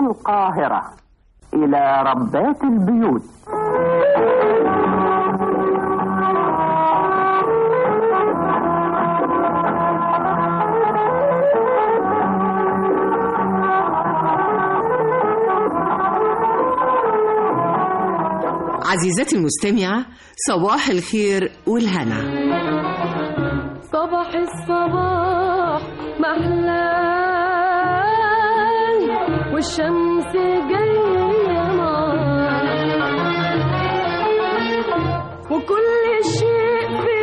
القاهرة إلى ربات البيوت عزيزتي المستمعة صباح الخير والهنا صباح الصباح محلى والشمس جاية نار وكل شيء في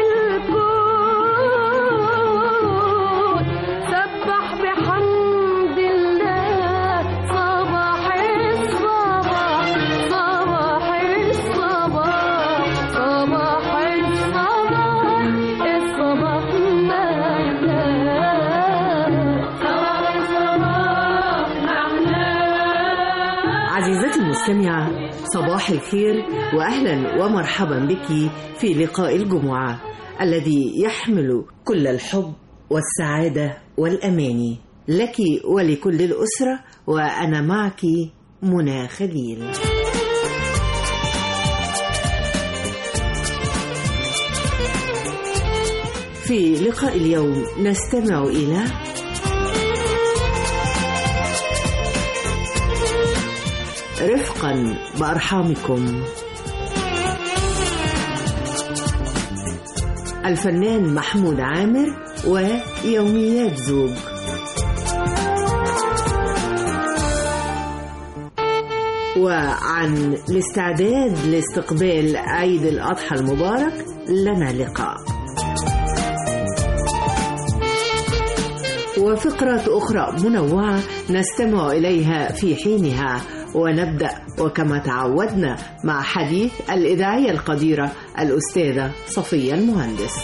الكون سبح بحمد الله صباح الصباح صباح الصباح صباح الصباح الصباح محلى صباح الصباح محلى عزيزتي المستمعة صباح الخير وأهلا ومرحبا بك في لقاء الجمعة الذي يحمل كل الحب والسعادة والأمان لك ولكل الأسرة وأنا معك منى خليل في لقاء اليوم نستمع إلى رفقا بأرحامكم الفنان محمود عامر ويوميات زوج وعن الاستعداد لاستقبال عيد الأضحى المبارك لنا لقاء وفقرة أخرى منوعة نستمع إليها في حينها ونبدأ وكما تعودنا مع حديث الإذاعية القديرة الأستاذة صفية المهندس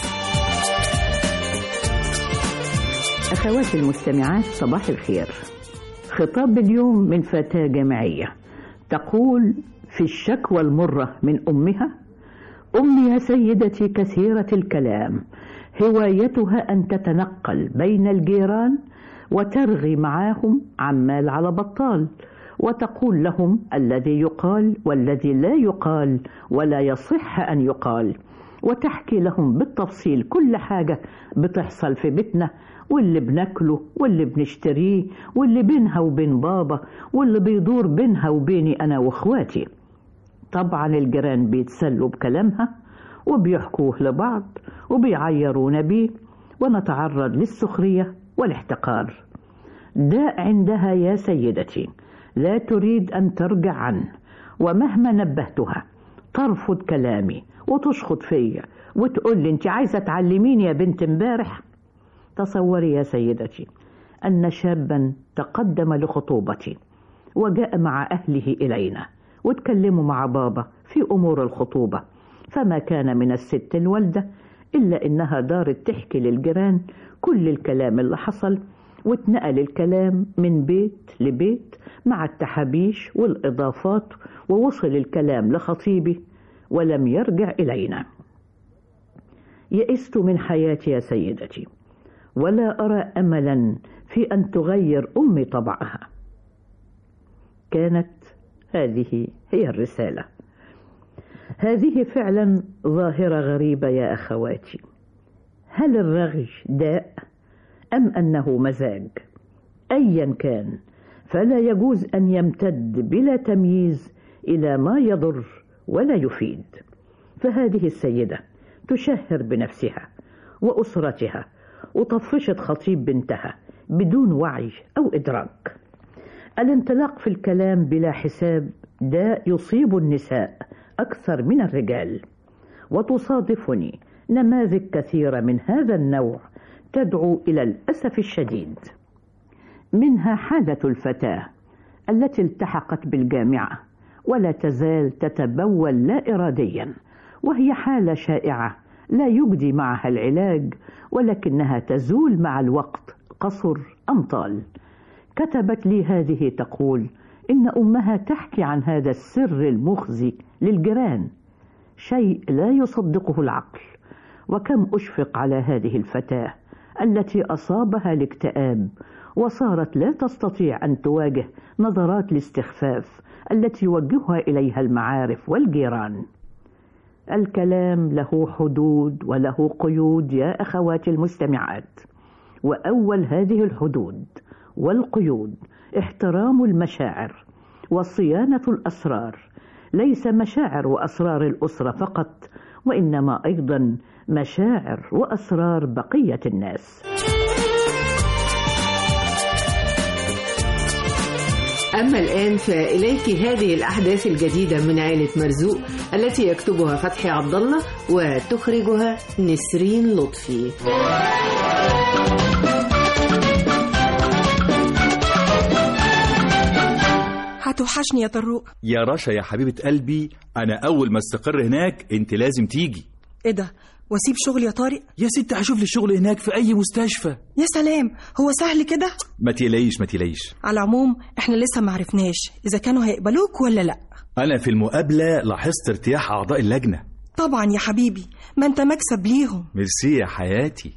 أخواتي المستمعات صباح الخير خطاب اليوم من فتاة جامعية تقول في الشكوى المرة من أمها أمي يا سيدتي كثيرة الكلام هوايتها أن تتنقل بين الجيران وترغي معاهم عمال على بطال وتقول لهم الذي يقال والذي لا يقال ولا يصح أن يقال وتحكي لهم بالتفصيل كل حاجة بتحصل في بيتنا واللي بناكله واللي بنشتريه واللي بينها وبين بابا واللي بيدور بينها وبيني أنا وإخواتي طبعا الجيران بيتسلوا بكلامها وبيحكوه لبعض وبيعيرونا بيه ونتعرض للسخرية والاحتقار داء عندها يا سيدتي لا تريد أن ترجع عنه ومهما نبهتها ترفض كلامي وتشخط فيا وتقول لي انت عايزة تعلميني يا بنت امبارح تصوري يا سيدتي أن شابا تقدم لخطوبتي وجاء مع أهله إلينا وتكلموا مع بابا في أمور الخطوبة فما كان من الست الوالدة إلا إنها دارت تحكي للجيران كل الكلام اللي حصل واتنقل الكلام من بيت لبيت مع التحابيش والإضافات ووصل الكلام لخطيبي ولم يرجع إلينا يئست من حياتي يا سيدتي ولا أرى أملا في أن تغير أمي طبعها كانت هذه هي الرسالة هذه فعلا ظاهرة غريبة يا أخواتي هل الرغي داء أم أنه مزاج أيا كان فلا يجوز أن يمتد بلا تمييز إلى ما يضر ولا يفيد فهذه السيدة تشهر بنفسها وأسرتها وطفشت خطيب بنتها بدون وعي أو إدراك الانطلاق في الكلام بلا حساب داء يصيب النساء أكثر من الرجال وتصادفني نماذج كثيرة من هذا النوع تدعو إلى الأسف الشديد منها حالة الفتاة التي التحقت بالجامعة ولا تزال تتبول لا إراديا وهي حالة شائعة لا يجدي معها العلاج ولكنها تزول مع الوقت قصر أم طال كتبت لي هذه تقول إن أمها تحكي عن هذا السر المخزي للجيران شيء لا يصدقه العقل وكم أشفق على هذه الفتاة التي أصابها الاكتئاب وصارت لا تستطيع أن تواجه نظرات الاستخفاف التي يوجهها إليها المعارف والجيران الكلام له حدود وله قيود يا أخواتي المستمعات وأول هذه الحدود والقيود احترام المشاعر وصيانة الأسرار ليس مشاعر وأسرار الأسرة فقط وإنما أيضا مشاعر وأسرار بقية الناس أما الآن فإليك هذه الأحداث الجديدة من عائلة مرزوق التي يكتبها فتحي عبد الله وتخرجها نسرين لطفي هتوحشني يا طروق يا رشا يا حبيبة قلبي أنا أول ما استقر هناك أنت لازم تيجي ايه ده واسيب شغل يا طارق يا ست هشوف لي شغل هناك في أي مستشفى يا سلام هو سهل كده ما تقلقيش ما تقلقيش على العموم احنا لسه معرفناش اذا كانوا هيقبلوك ولا لا أنا في المقابلة لاحظت ارتياح أعضاء اللجنة طبعا يا حبيبي ما انت مكسب ليهم ميرسي يا حياتي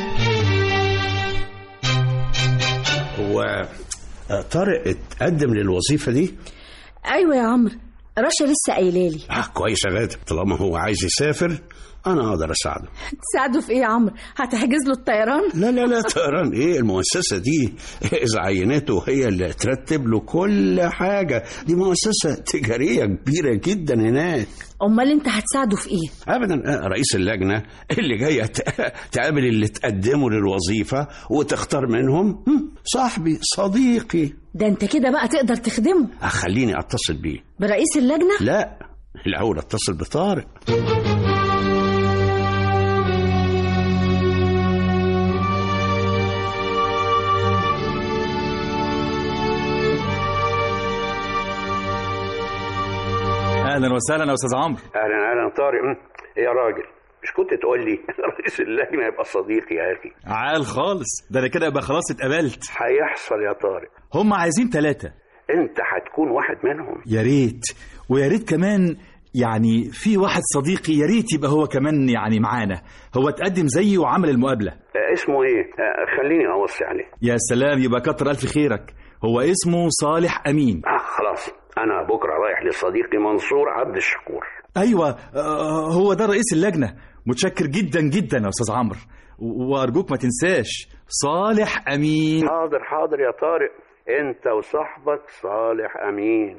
هو آه، طارق اتقدم للوظيفة دي؟ ايوه يا عمرو رشا لسه قايله لي آه كويس يا غادة طالما هو عايز يسافر أنا أقدر أساعده تساعده في ايه يا عمرو هتحجز له الطيران لا لا لا طيران إيه المؤسسة دي إذا عينته هي اللي ترتب له كل حاجة دي مؤسسة تجارية كبيرة جدا هناك امال انت هتساعده في ايه ابدا آه، رئيس اللجنه اللي جايه ت- تقابل اللي تقدموا للوظيفه وتختار منهم هم، صاحبي صديقي ده انت كده بقى تقدر تخدمه خليني اتصل بيه برئيس اللجنه لا الاول اتصل بطارق أهلا وسهلا يا أستاذ عمرو اهلا اهلا طارق مم. إيه يا راجل مش كنت تقول لي رئيس اللجنه يبقى صديقي يا اخي عال خالص ده أنا كده يبقى خلاص اتقبلت هيحصل يا طارق هم عايزين ثلاثة انت هتكون واحد منهم يا ريت ويا ريت كمان يعني في واحد صديقي يا ريت يبقى هو كمان يعني معانا هو اتقدم زيي وعمل المقابلة آه، اسمه ايه آه، خليني اوصي عليه يا سلام يبقى كتر ألف خيرك هو اسمه صالح أمين اه خلاص انا بكره رايح لصديقي منصور عبد الشكور أيوة آه، هو ده رئيس اللجنة متشكر جدا جدا يا أستاذ عمرو و- وأرجوك ما تنساش صالح أمين حاضر حاضر يا طارق انت وصاحبك صالح امين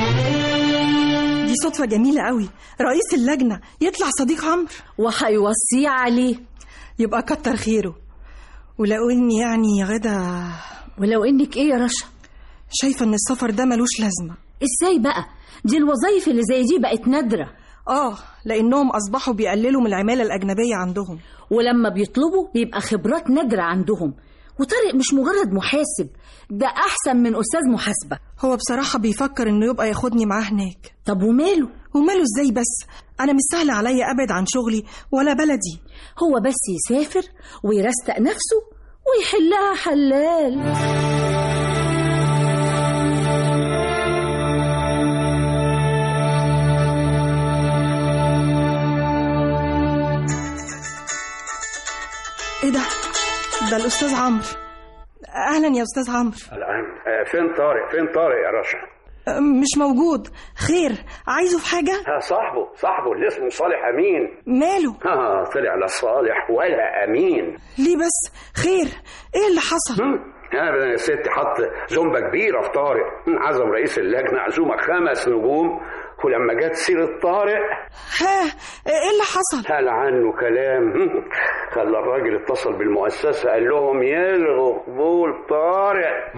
دي صدفة جميلة قوي رئيس اللجنة يطلع صديق عمرو وهيوصيه عليه يبقى كتر خيره ولو اني يعني يا غدا ولو انك ايه يا رشا شايفة ان السفر ده ملوش لازمة ازاي بقى دي الوظايف اللي زي دي بقت نادره اه لانهم اصبحوا بيقللوا من العمالة الاجنبية عندهم ولما بيطلبوا بيبقى خبرات نادره عندهم وطارق مش مجرد محاسب ده احسن من استاذ محاسبه هو بصراحة بيفكر انه يبقى ياخدني معاه هناك طب وماله وماله ازاي بس انا مش سهل عليا ابعد عن شغلي ولا بلدي هو بس يسافر ويرستق نفسه ويحلها حلال ايه ده ده الاستاذ عمرو اهلا يا استاذ عمرو آه، فين طارق فين طارق يا رشا أه، مش موجود خير عايزه في حاجة ها صاحبه صاحبه اللي اسمه صالح امين ماله ها طلع لا صالح ولا امين ليه بس خير ايه اللي حصل هم؟ ابدا يا ست حط زومبه كبيره في طارق عزم رئيس اللجنه عزومه خمس نجوم ولما جت سيره طارق ها ايه اللي حصل قال عنه كلام هم؟ خلى الراجل اتصل بالمؤسسه قال لهم يلغوا قبول طارق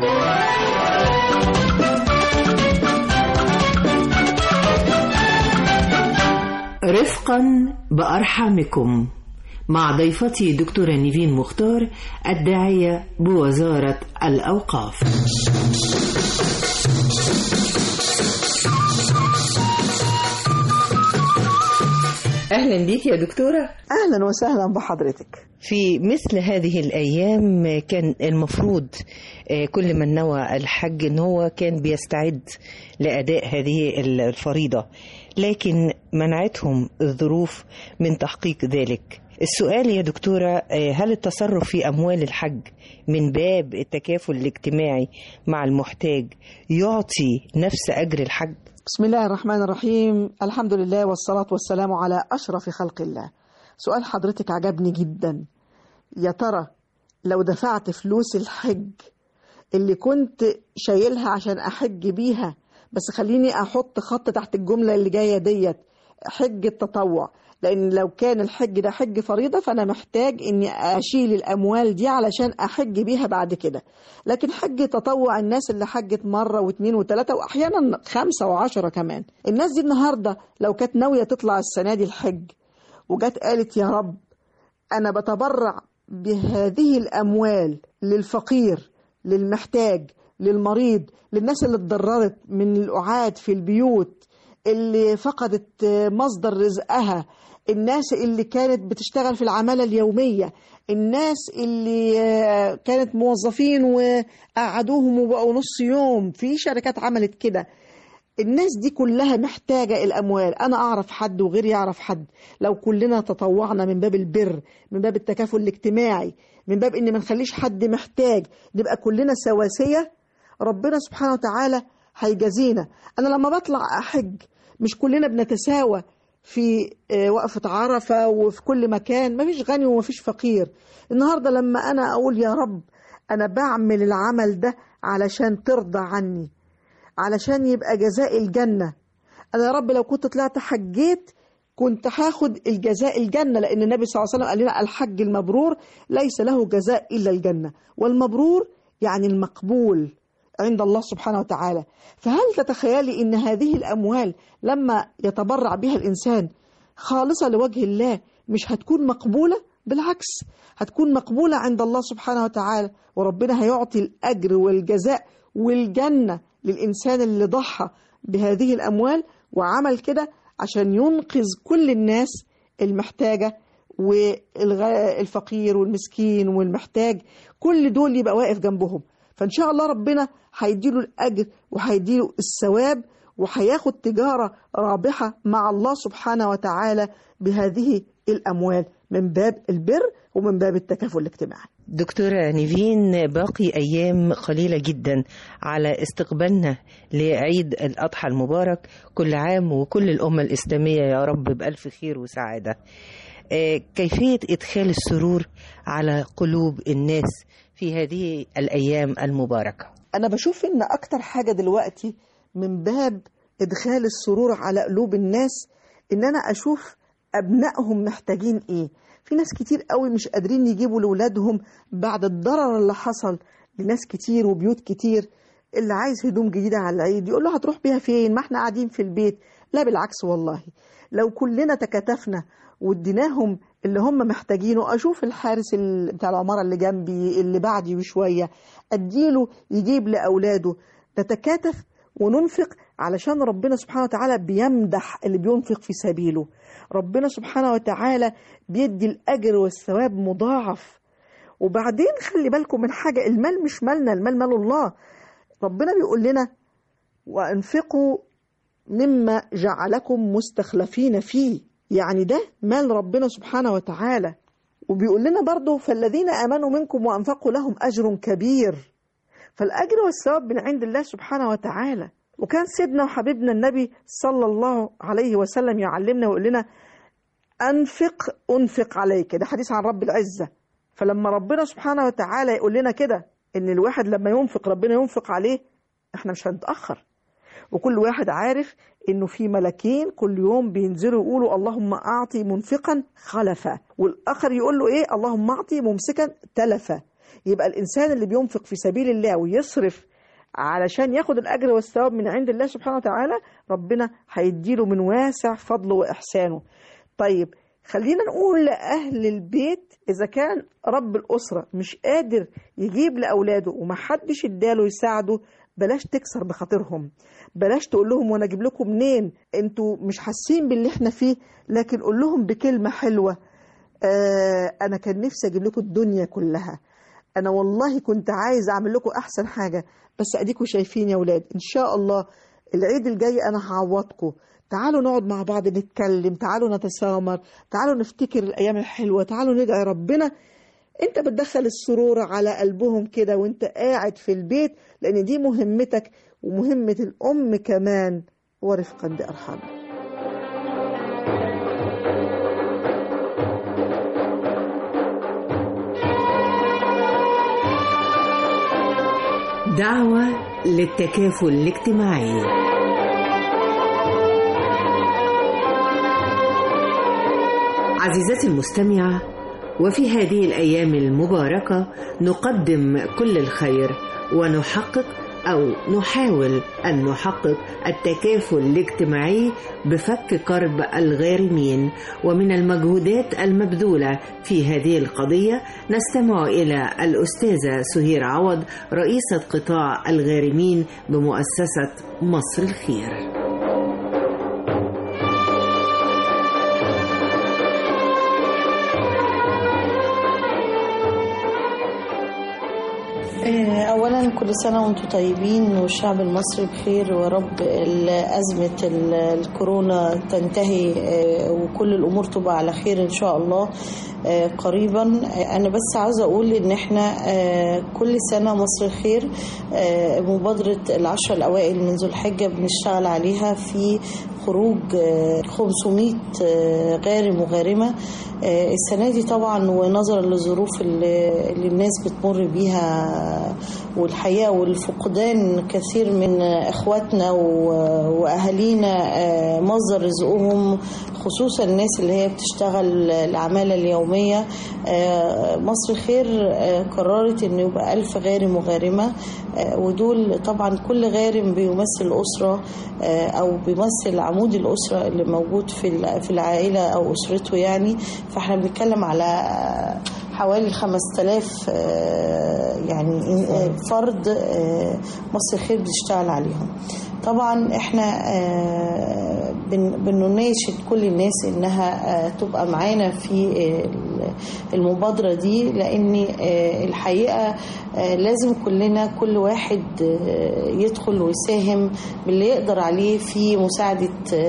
رفقا بأرحامكم مع ضيفتي دكتورة نيفين مختار الداعية بوزارة الأوقاف أهلا بيك يا دكتورة اهلا وسهلا بحضرتك في مثل هذه الأيام كان المفروض آه، كل من نوى الحج ان هو كان بيستعد لاداء هذه الفريضه لكن منعتهم الظروف من تحقيق ذلك السؤال يا دكتوره آه، هل التصرف في اموال الحج من باب التكافل الاجتماعي مع المحتاج يعطي نفس اجر الحج بسم الله الرحمن الرحيم الحمد لله والصلاة والسلام على أشرف خلق الله سؤال حضرتك عجبني جدا يا ترى لو دفعت فلوس الحج اللي كنت شايلها عشان أحج بيها بس خليني أحط خط تحت الجملة اللي جاية ديت حج التطوع لأن لو كان الحج ده حج فريضة فأنا محتاج إني أشيل الأموال دي علشان أحج بيها بعد كده لكن حج تطوع الناس اللي حجت مرة واثنين وثلاثة وأحيانا خمسة وعشرة كمان الناس دي النهاردة لو كانت ناوية تطلع السنة دي الحج وجت قالت يا رب أنا بتبرع بهذه الأموال للفقير للمحتاج للمريض للناس اللي اتضررت من الأعاد في البيوت اللي فقدت مصدر رزقها الناس اللي كانت بتشتغل في العمالة اليومية الناس اللي كانت موظفين وقعدوهم وبقوا نص يوم في شركات عملت كده الناس دي كلها محتاجة الأموال أنا أعرف حد وغيري يعرف حد لو كلنا تطوعنا من باب البر من باب التكافل الاجتماعي من باب إن ما نخليش حد محتاج نبقى كلنا سواسية ربنا سبحانه وتعالى هيجازينا أنا لما بطلع أحج مش كلنا بنتساوى في وقفة عرفة وفي كل مكان مفيش غني ومفيش فقير النهاردة لما أنا أقول يا رب أنا بعمل العمل ده علشان ترضى عني علشان يبقى جزاء الجنة أنا يا رب لو كنت طلعت حجيت كنت هاخد الجزاء الجنة لأن النبي صلى الله عليه وسلم قال لنا الحج المبرور ليس له جزاء إلا الجنة والمبرور يعني المقبول عند الله سبحانه وتعالى فهل تتخيلي ان هذه الاموال لما يتبرع بها الانسان خالصه لوجه الله مش هتكون مقبوله بالعكس هتكون مقبوله عند الله سبحانه وتعالى وربنا هيعطي الاجر والجزاء والجنه للانسان اللي ضحى بهذه الاموال وعمل كده عشان ينقذ كل الناس المحتاجه والفقير والمسكين والمحتاج كل دول يبقى واقف جنبهم فان شاء الله ربنا هيديله الاجر وهيديله الثواب وهياخد تجاره رابحه مع الله سبحانه وتعالى بهذه الاموال من باب البر ومن باب التكافل الاجتماعي. دكتورة نيفين باقي أيام قليلة جدا على استقبالنا لعيد الأضحى المبارك كل عام وكل الأمة الإسلامية يا رب بألف خير وسعادة كيفية إدخال السرور على قلوب الناس في هذه الأيام المباركة أنا بشوف إن أكتر حاجة دلوقتي من باب إدخال السرور على قلوب الناس إن أنا أشوف أبنائهم محتاجين إيه في ناس كتير قوي مش قادرين يجيبوا لأولادهم بعد الضرر اللي حصل لناس كتير وبيوت كتير اللي عايز هدوم جديدة على العيد يقول له هتروح بيها فين ما احنا قاعدين في البيت لا بالعكس والله لو كلنا تكاتفنا واديناهم اللي هم محتاجينه اشوف الحارس بتاع العماره اللي جنبي اللي بعدي بشويه اديله يجيب لاولاده نتكاتف وننفق علشان ربنا سبحانه وتعالى بيمدح اللي بينفق في سبيله ربنا سبحانه وتعالى بيدي الاجر والثواب مضاعف وبعدين خلي بالكم من حاجه المال مش مالنا المال مال الله ربنا بيقول لنا وانفقوا مما جعلكم مستخلفين فيه يعني ده مال ربنا سبحانه وتعالى وبيقول لنا برضه فالذين امنوا منكم وانفقوا لهم اجر كبير فالاجر والثواب من عند الله سبحانه وتعالى وكان سيدنا وحبيبنا النبي صلى الله عليه وسلم يعلمنا ويقول لنا انفق انفق عليك ده حديث عن رب العزه فلما ربنا سبحانه وتعالى يقول لنا كده ان الواحد لما ينفق ربنا ينفق عليه احنا مش هنتاخر وكل واحد عارف انه في ملكين كل يوم بينزلوا يقولوا اللهم اعطي منفقا خلفا والاخر يقول له ايه اللهم اعطي ممسكا تلفا يبقى الانسان اللي بينفق في سبيل الله ويصرف علشان ياخد الاجر والثواب من عند الله سبحانه وتعالى ربنا هيديله من واسع فضله واحسانه طيب خلينا نقول لاهل البيت اذا كان رب الاسره مش قادر يجيب لاولاده ومحدش اداله يساعده بلاش تكسر بخاطرهم بلاش تقول لهم وانا اجيب لكم منين انتوا مش حاسين باللي احنا فيه لكن قول لهم بكلمه حلوه آه انا كان نفسي اجيب لكم الدنيا كلها انا والله كنت عايز اعمل لكم احسن حاجه بس اديكم شايفين يا ولاد ان شاء الله العيد الجاي انا هعوضكم تعالوا نقعد مع بعض نتكلم تعالوا نتسامر تعالوا نفتكر الايام الحلوه تعالوا ندعي ربنا انت بتدخل السرور على قلبهم كده وانت قاعد في البيت لان دي مهمتك ومهمه الام كمان ورفقا بارحامها دعوة للتكافل الاجتماعي عزيزتي المستمعة وفي هذه الأيام المباركة نقدم كل الخير ونحقق أو نحاول أن نحقق التكافل الاجتماعي بفك كرب الغارمين ومن المجهودات المبذولة في هذه القضية نستمع إلى الأستاذة سهير عوض رئيسة قطاع الغارمين بمؤسسة مصر الخير آه، أولا كل سنة وأنتم طيبين والشعب المصري بخير ورب ال- أزمة ال- الكورونا تنتهي آه، وكل الأمور تبقى على خير إن شاء الله آه، قريبا آه، أنا بس عاوزة أقول إن إحنا آه، كل سنة مصر الخير آه، مبادرة العشرة الأوائل من ذو الحجة بنشتغل عليها في خروج آه، 500 آه، غارم وغارمة آه، السنة دي طبعا ونظرا للظروف اللي اللي الناس بتمر بيها والحقيقة والفقدان كثير من اخواتنا و- واهالينا آه، مصدر رزقهم خصوصا الناس اللي هي بتشتغل العمالة اليومية آه، مصر خير آه، قررت انه يبقى ألف غارم وغارمة آه، ودول طبعا كل غارم بيمثل أسرة آه، أو بيمثل عمود الأسرة اللي موجود في الع- في العائلة أو أسرته يعني فاحنا بنتكلم على حوالي 5000 آه، يعني آه، فرد آه، مصر خير بتشتغل عليهم طبعا احنا آه، بن- بنناشد كل الناس انها آه، تبقى معانا في آه، المبادرة دي لان آه، الحقيقة آه، لازم كلنا كل واحد آه، يدخل ويساهم باللي يقدر عليه في مساعدة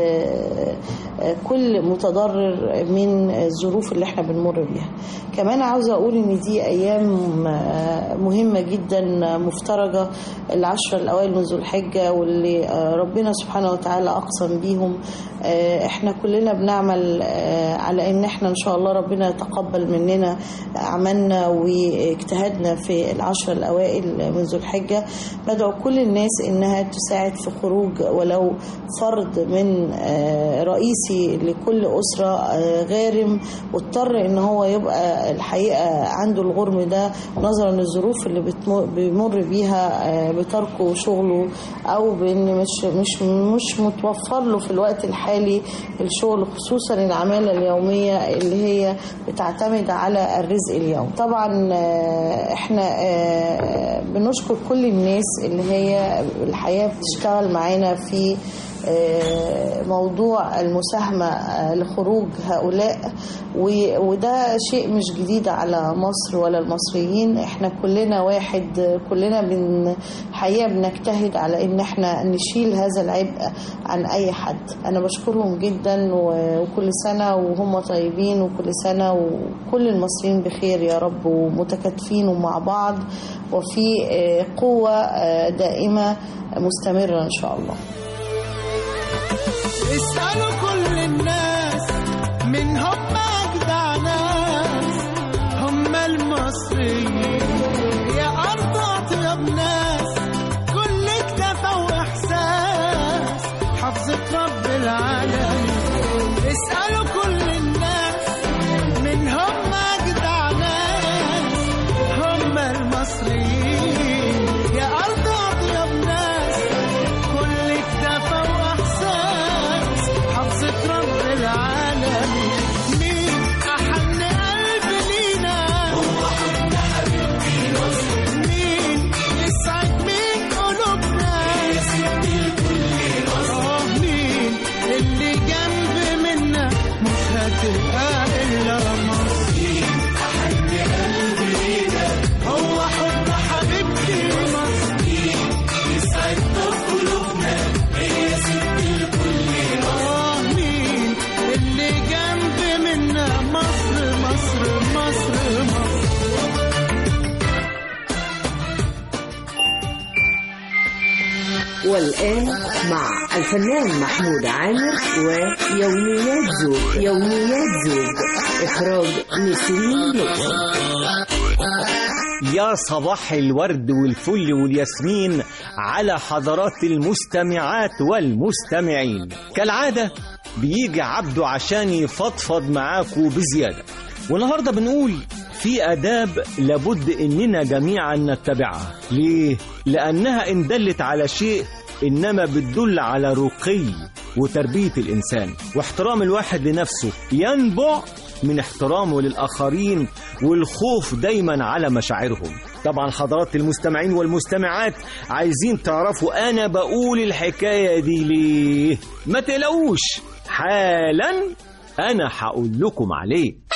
آه، آه، كل متضرر من الظروف اللي احنا بنمر بيها كمان عاوزة أقول إن دي أيام آه، مهمة جدا مفترجة العشرة الأوائل من ذو الحجة واللي آه، ربنا سبحانه وتعالى أقسم بيهم آه، احنا كلنا بنعمل آه، على إن احنا إن شاء الله ربنا يتقبل مننا عملنا واجتهادنا في العشرة الأوائل من ذو الحجة بدعو كل الناس إنها تساعد في خروج ولو فرد من آه، رئيسي لكل أسرة آه، غارم واضطر إن هو يبقى الحقيقة عنده الغرم ده نظرا للظروف اللي بتمر بيمر بيها آه، بتركه شغله أو بإن مش مش مش متوفر له في الوقت الحالي الشغل خصوصا العمالة اليومية اللي هي بتعتمد على الرزق اليوم طبعا آه، احنا آه، بنشكر كل الناس اللي هي الحقيقة بتشتغل معانا في آه، موضوع المساهمة آه، لخروج هؤلاء و- وده شيء مش جديد على مصر ولا المصريين احنا كلنا واحد آه، كلنا بن حقيقة بنجتهد على ان احنا نشيل هذا العبء عن اي حد انا بشكرهم جدا و- وكل سنة وهم طيبين وكل سنة وكل المصريين بخير يا رب ومتكاتفين ومع بعض وفي آه، قوة آه، دائمة مستمرة ان شاء الله اسألوا كل الناس من هم أجدع ناس هم المصريين يا أرض أطيب ناس كل اكتفى وإحساس حفظة رب العالمين اسألوا كل الناس من هم أجدع ناس هم المصريين يا أرض أطيب ناس كل اكتفى واحساس حفظة رب العالمين مين احن قلب لينا هو حب حبيبتي مين يسعد مين قلوبنا يسعد الكل اه مين اللي جنب منا مش هتبقى الا مصر مين احن قلب لينا هو والآن مع الفنان محمود عامر ويوميات زوج يوميات زوج إخراج نسرين لطفي يا صباح الورد والفل والياسمين على حضرات المستمعات والمستمعين كالعادة بيجي عبده عشان يفضفض معاكوا بزيادة والنهاردة بنقول في آداب لابد إننا جميعا نتبعها ليه؟ لأنها إن دلت على شيء إنما بتدل على رقي وتربية الإنسان واحترام الواحد لنفسه ينبع من احترامه للآخرين والخوف دايما على مشاعرهم طبعا حضرات المستمعين والمستمعات عايزين تعرفوا أنا بقول الحكاية دي ليه ما تقلقوش حالا أنا هقول لكم عليه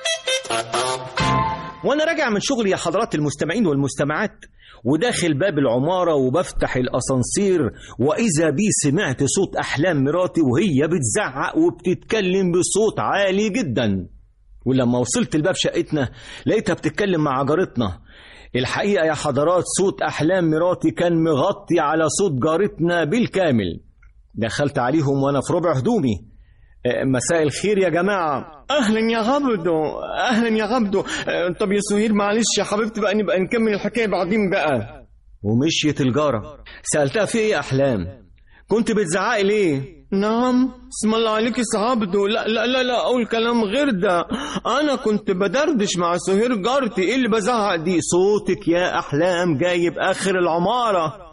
وانا راجع من شغلي يا حضرات المستمعين والمستمعات وداخل باب العمارة وبفتح الأسانسير وإذا بي سمعت صوت أحلام مراتي وهي بتزعق وبتتكلم بصوت عالي جدا ولما وصلت لباب شقتنا لقيتها بتتكلم مع جارتنا الحقيقة يا حضرات صوت أحلام مراتي كان مغطي على صوت جارتنا بالكامل دخلت عليهم وأنا في ربع هدومي مساء الخير يا جماعة أهلا يا عبدو أهلا يا عبدو طب يا سهير معلش يا حبيبتي بقى نبقى نكمل الحكاية بعدين بقى ومشيت الجارة سألتها في إيه أحلام كنت بتزعقي ليه نعم اسم الله عليك يا عبدو لا لا لا لا أقول كلام غير ده أنا كنت بدردش مع سهير جارتي إيه اللي بزعق دي صوتك يا أحلام جايب آخر العمارة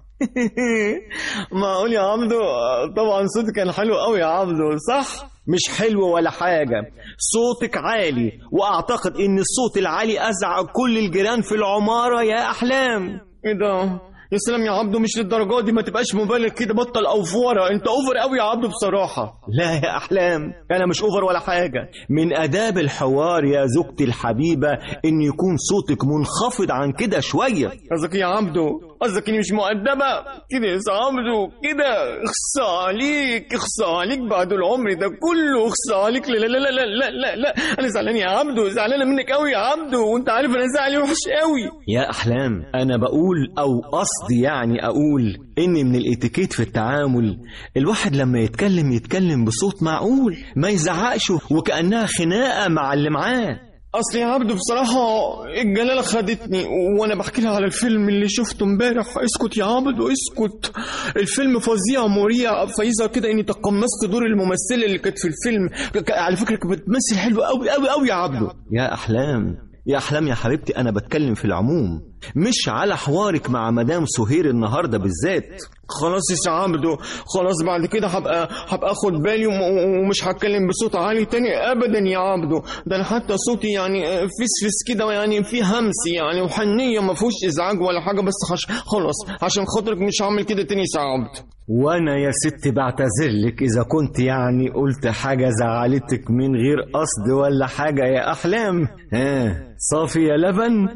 معقول يا عبدو طبعا صوتك كان حلو قوي يا عبدو صح مش حلو ولا حاجة صوتك عالي وأعتقد إن الصوت العالي أزعج كل الجيران في العمارة يا أحلام إيه ده يا سلام يا عبدو مش للدرجة دي ما تبقاش مبالغ كده بطل أوفورة أنت أوفر قوي يا عبدو بصراحة لا يا أحلام أنا مش أوفر ولا حاجة من آداب الحوار يا زوجتي الحبيبة إن يكون صوتك منخفض عن كده شوية قصدك يا عبدو قصدك إني مش مؤدبة كده يا عبدو كده اخصى عليك اخصى عليك بعد العمر ده كله اخصى عليك لا لا لا لا لا لا لا أنا زعلان يا عبدو زعلانة منك قوي يا عبدو وأنت عارف أنا زعلي وحش قوي يا أحلام أنا بقول أو قصدي يعني أقول إن من الإتيكيت في التعامل الواحد لما يتكلم يتكلم بصوت معقول ما يزعقش وكأنها خناقة مع اللي معاه اصل يا عبدو بصراحة الجلالة خدتني وانا بحكي لها على الفيلم اللي شفته امبارح اسكت يا عبدو اسكت الفيلم فظيع مريع فايزة كده اني تقمصت دور الممثلة اللي كانت في الفيلم على فكرة كانت بتمثل حلو قوي قوي قوي يا عبدو يا احلام يا احلام يا حبيبتي انا بتكلم في العموم مش على حوارك مع مدام سهير النهارده بالذات خلاص يا عبدو خلاص بعد كده هبقى هبقى اخد بالي ومش هتكلم بصوت عالي تاني ابدا يا عبدو ده انا حتى صوتي يعني فسفس كده يعني في همس يعني وحنيه ما فيهوش ازعاج ولا حاجه بس خش خلاص عشان خاطرك مش هعمل كده تاني يا عبدو وانا يا ستي بعتذر لك اذا كنت يعني قلت حاجه زعلتك من غير قصد ولا حاجه يا احلام ها صافي يا لبن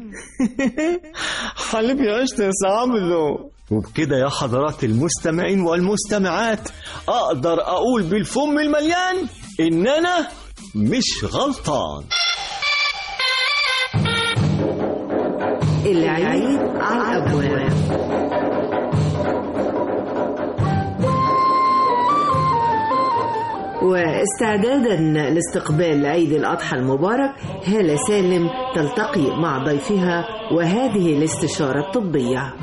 حليب يا قشطه يا عبدو وبكده يا حضرات المستمعين والمستمعات اقدر اقول بالفم المليان ان انا مش غلطان العيد على الابواب واستعدادا لاستقبال عيد الأضحى المبارك هالة سالم تلتقي مع ضيفها وهذه الاستشارة الطبية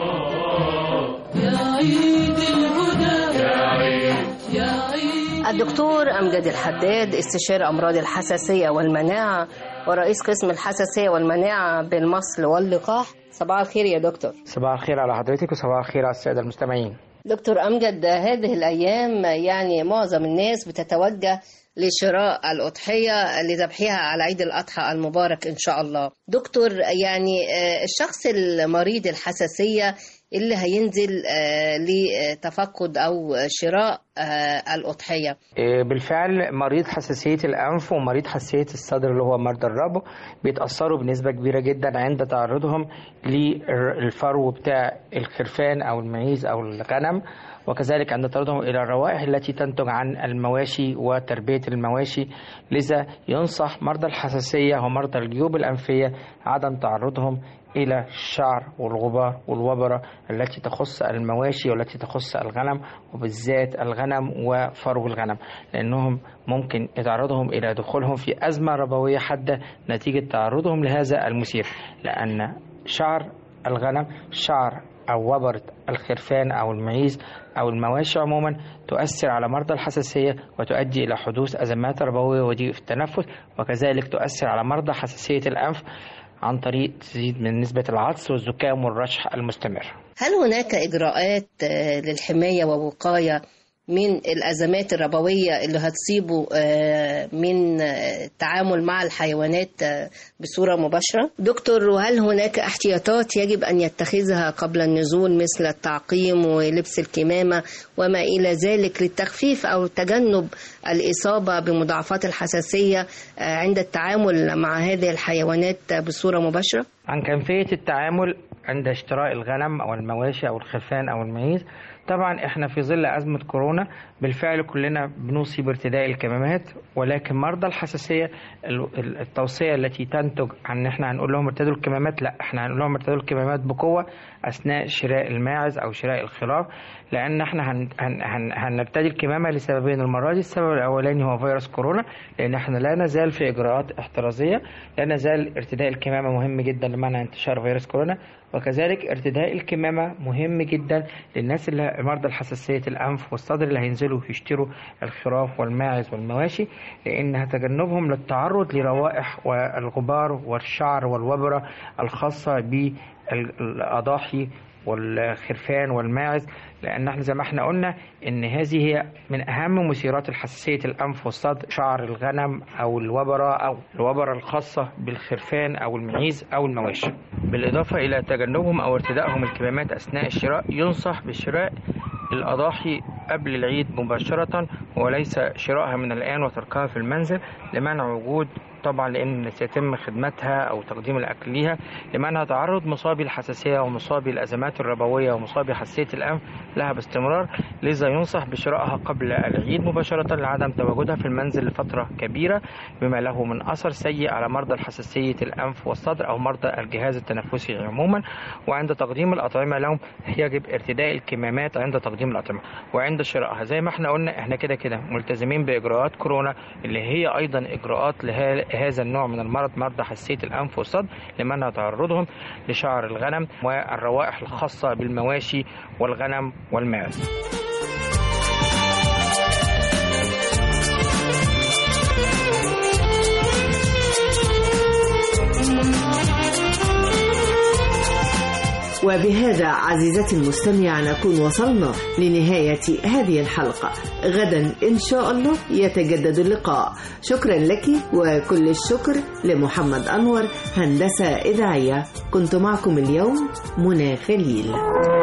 يا عيد الهدى يا عيد يا عيد الدكتور أمجد الحداد استشاري أمراض الحساسية والمناعة ورئيس قسم الحساسية والمناعة بالمصل واللقاح صباح الخير يا دكتور صباح الخير على حضرتك وصباح الخير على السادة المستمعين دكتور أمجد هذه الأيام يعني معظم الناس بتتوجه لشراء الأضحية لذبحها على عيد الأضحى المبارك إن شاء الله دكتور يعني الشخص المريض الحساسية اللي هينزل لتفقد أو شراء الأضحية بالفعل مريض حساسية الأنف ومريض حساسية الصدر اللي هو مرضى الربو بيتأثروا بنسبة كبيرة جدا عند تعرضهم للفرو بتاع الخرفان أو المعيز أو الغنم وكذلك عند تعرضهم إلى الروائح التي تنتج عن المواشي وتربية المواشي لذا ينصح مرضى الحساسية ومرضى الجيوب الأنفية عدم تعرضهم إلى الشعر والغبار والوبرة التي تخص المواشي والتي تخص الغنم وبالذات الغنم وفرو الغنم لأنهم ممكن يتعرضهم إلى دخولهم في أزمة ربوية حادة نتيجة تعرضهم لهذا المثير لأن شعر الغنم شعر أو وبرة الخرفان أو المعيز أو المواشي عموما تؤثر على مرضى الحساسية وتؤدي إلى حدوث أزمات ربوية وضيق في التنفس وكذلك تؤثر على مرضى حساسية الأنف عن طريق تزيد من نسبة العطس والزكام والرشح المستمر هل هناك إجراءات آه، للحماية ووقاية من الأزمات الربوية اللي هتصيبه آه، من آه، التعامل مع الحيوانات آه، بصورة مباشرة؟ دكتور وهل هناك احتياطات يجب أن يتخذها قبل النزول مثل التعقيم ولبس الكمامة وما إلى ذلك للتخفيف أو تجنب الإصابة بمضاعفات الحساسية آه، عند التعامل مع هذه الحيوانات بصورة مباشرة؟ عن كيفية التعامل عند اشتراء الغنم أو المواشي أو الخرفان أو المعيز طبعا احنا في ظل أزمة كورونا بالفعل كلنا بنوصي بارتداء الكمامات ولكن مرضى الحساسية ال- ال- التوصية التي تنتج عن ان احنا هنقول لهم ارتدوا الكمامات لا احنا هنقول لهم ارتدوا الكمامات بقوة أثناء شراء الماعز أو شراء الخراف لأن احنا هن هن هن هنرتدي الكمامة لسببين المرة دي السبب الأولاني هو فيروس كورونا لأن احنا لا نزال في إجراءات احترازية لا نزال ارتداء الكمامة مهم جدا لمنع انتشار فيروس كورونا وكذلك ارتداء الكمامة مهم جدا للناس اللي مرضى الحساسية الأنف والصدر اللي هينزلوا يشتروا الخراف والماعز والمواشي لأنها تجنبهم للتعرض لروائح والغبار والشعر والوبرة الخاصة بالأضاحي والخرفان والماعز لان احنا زي ما احنا قلنا ان هذه هي من اهم مثيرات الحساسيه الانف والصدر شعر الغنم او الوبره او الوبره الخاصه بالخرفان او المعيز او المواشي بالاضافه الى تجنبهم او ارتدائهم الكمامات اثناء الشراء ينصح بشراء الأضاحي قبل العيد مباشرة وليس شرائها من الآن وتركها في المنزل لمنع وجود طبعا لأن سيتم خدمتها أو تقديم الأكل ليها لمنع تعرض مصابي الحساسية ومصابي الأزمات الربوية ومصابي حساسية الأنف لها باستمرار لذا ينصح بشرائها قبل العيد مباشرة لعدم تواجدها في المنزل لفترة كبيرة بما له من أثر سيء على مرضى الحساسية الأنف والصدر أو مرضى الجهاز التنفسي عموما وعند تقديم الأطعمة لهم يجب ارتداء الكمامات عند تقديم الأطعمة وعند شرائها زي ما احنا قلنا احنا كده كده ملتزمين بإجراءات كورونا اللي هي أيضا إجراءات لهذا النوع من المرض مرضى حساسية الأنف والصدر لمنع تعرضهم لشعر الغنم والروائح الخاصة بالمواشي والغنم والماعز وبهذا عزيزتي المستمع نكون وصلنا لنهاية هذه الحلقة غدا إن شاء الله يتجدد اللقاء شكرا لك وكل الشكر لمحمد أنور هندسة إذاعية كنت معكم اليوم منى خليل